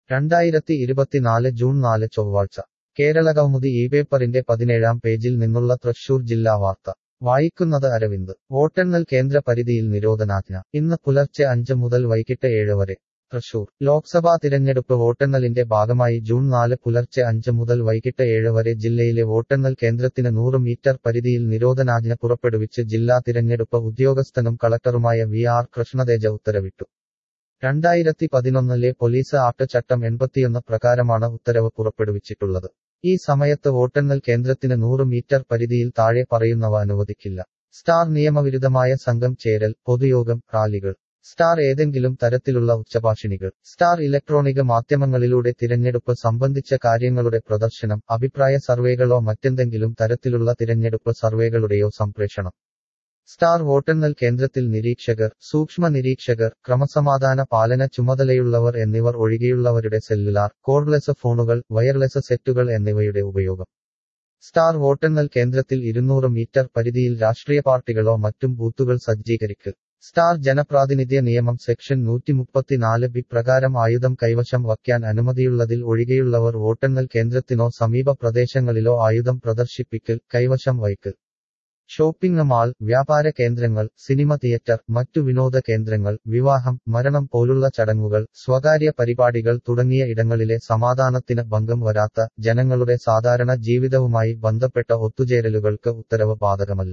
രണ്ടായിരത്തി ഇരുപത്തിനാല് ജൂൺ നാല് ചൊവ്വാഴ്ച കേരളകൗമുദി ഈ പേപ്പറിന്റെ പതിനേഴാം പേജിൽ നിന്നുള്ള തൃശൂർ ജില്ലാ വാർത്ത വായിക്കുന്നത് അരവിന്ദ് വോട്ടെണ്ണൽ കേന്ദ്ര പരിധിയിൽ നിരോധനാജ്ഞ ഇന്ന് പുലർച്ചെ അഞ്ച് മുതൽ വൈകിട്ട് ഏഴ് വരെ തൃശൂർ ലോക്സഭാ തിരഞ്ഞെടുപ്പ് വോട്ടെണ്ണലിന്റെ ഭാഗമായി ജൂൺ നാല് പുലർച്ചെ അഞ്ച് മുതൽ വൈകിട്ട് ഏഴ് വരെ ജില്ലയിലെ വോട്ടെണ്ണൽ കേന്ദ്രത്തിന് നൂറ് മീറ്റർ പരിധിയിൽ നിരോധനാജ്ഞ പുറപ്പെടുവിച്ച് ജില്ലാ തിരഞ്ഞെടുപ്പ് ഉദ്യോഗസ്ഥനും കളക്ടറുമായ വി ആർ കൃഷ്ണതേജ ഉത്തരവിട്ടു രണ്ടായിരത്തി പതിനൊന്നിലെ പോലീസ് ആക്ട് ചട്ടം എൺപത്തിയൊന്ന് പ്രകാരമാണ് ഉത്തരവ് പുറപ്പെടുവിച്ചിട്ടുള്ളത് ഈ സമയത്ത് വോട്ടെണ്ണൽ കേന്ദ്രത്തിന് നൂറ് മീറ്റർ പരിധിയിൽ താഴെ പറയുന്നവ അനുവദിക്കില്ല സ്റ്റാർ നിയമവിരുദ്ധമായ സംഘം ചേരൽ പൊതുയോഗം റാലികൾ സ്റ്റാർ ഏതെങ്കിലും തരത്തിലുള്ള ഉച്ചഭാഷിണികൾ സ്റ്റാർ ഇലക്ട്രോണിക് മാധ്യമങ്ങളിലൂടെ തിരഞ്ഞെടുപ്പ് സംബന്ധിച്ച കാര്യങ്ങളുടെ പ്രദർശനം അഭിപ്രായ സർവേകളോ മറ്റെന്തെങ്കിലും തരത്തിലുള്ള തിരഞ്ഞെടുപ്പ് സർവേകളുടെയോ സംപ്രേഷണം സ്റ്റാർ വോട്ടെണ്ണൽ കേന്ദ്രത്തിൽ നിരീക്ഷകർ സൂക്ഷ്മ നിരീക്ഷകർ ക്രമസമാധാന പാലന ചുമതലയുള്ളവർ എന്നിവർ ഒഴികെയുള്ളവരുടെ സെല്ലുലാർ കോർഡ്ലെസ് ഫോണുകൾ വയർലെസ് സെറ്റുകൾ എന്നിവയുടെ ഉപയോഗം സ്റ്റാർ വോട്ടെണ്ണൽ കേന്ദ്രത്തിൽ ഇരുന്നൂറ് മീറ്റർ പരിധിയിൽ രാഷ്ട്രീയ പാർട്ടികളോ മറ്റും ബൂത്തുകൾ സജ്ജീകരിക്കൽ സ്റ്റാർ ജനപ്രാതിനിധ്യ നിയമം സെക്ഷൻ നൂറ്റിമുപ്പത്തിനാല് ബി പ്രകാരം ആയുധം കൈവശം വയ്ക്കാൻ അനുമതിയുള്ളതിൽ ഒഴികെയുള്ളവർ വോട്ടെണ്ണൽ കേന്ദ്രത്തിനോ സമീപ പ്രദേശങ്ങളിലോ ആയുധം പ്രദർശിപ്പിക്കൽ കൈവശം വയ്ക്കൽ ഷോപ്പിംഗ് മാൾ വ്യാപാര കേന്ദ്രങ്ങൾ സിനിമ തിയേറ്റർ മറ്റു വിനോദ കേന്ദ്രങ്ങൾ വിവാഹം മരണം പോലുള്ള ചടങ്ങുകൾ സ്വകാര്യ പരിപാടികൾ തുടങ്ങിയ ഇടങ്ങളിലെ സമാധാനത്തിന് ഭംഗം വരാത്ത ജനങ്ങളുടെ സാധാരണ ജീവിതവുമായി ബന്ധപ്പെട്ട ഒത്തുചേരലുകൾക്ക് ഉത്തരവ് ബാധകമല്ല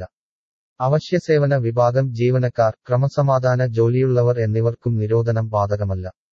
അവശ്യസേവന വിഭാഗം ജീവനക്കാർ ക്രമസമാധാന ജോലിയുള്ളവർ എന്നിവർക്കും നിരോധനം ബാധകമല്ല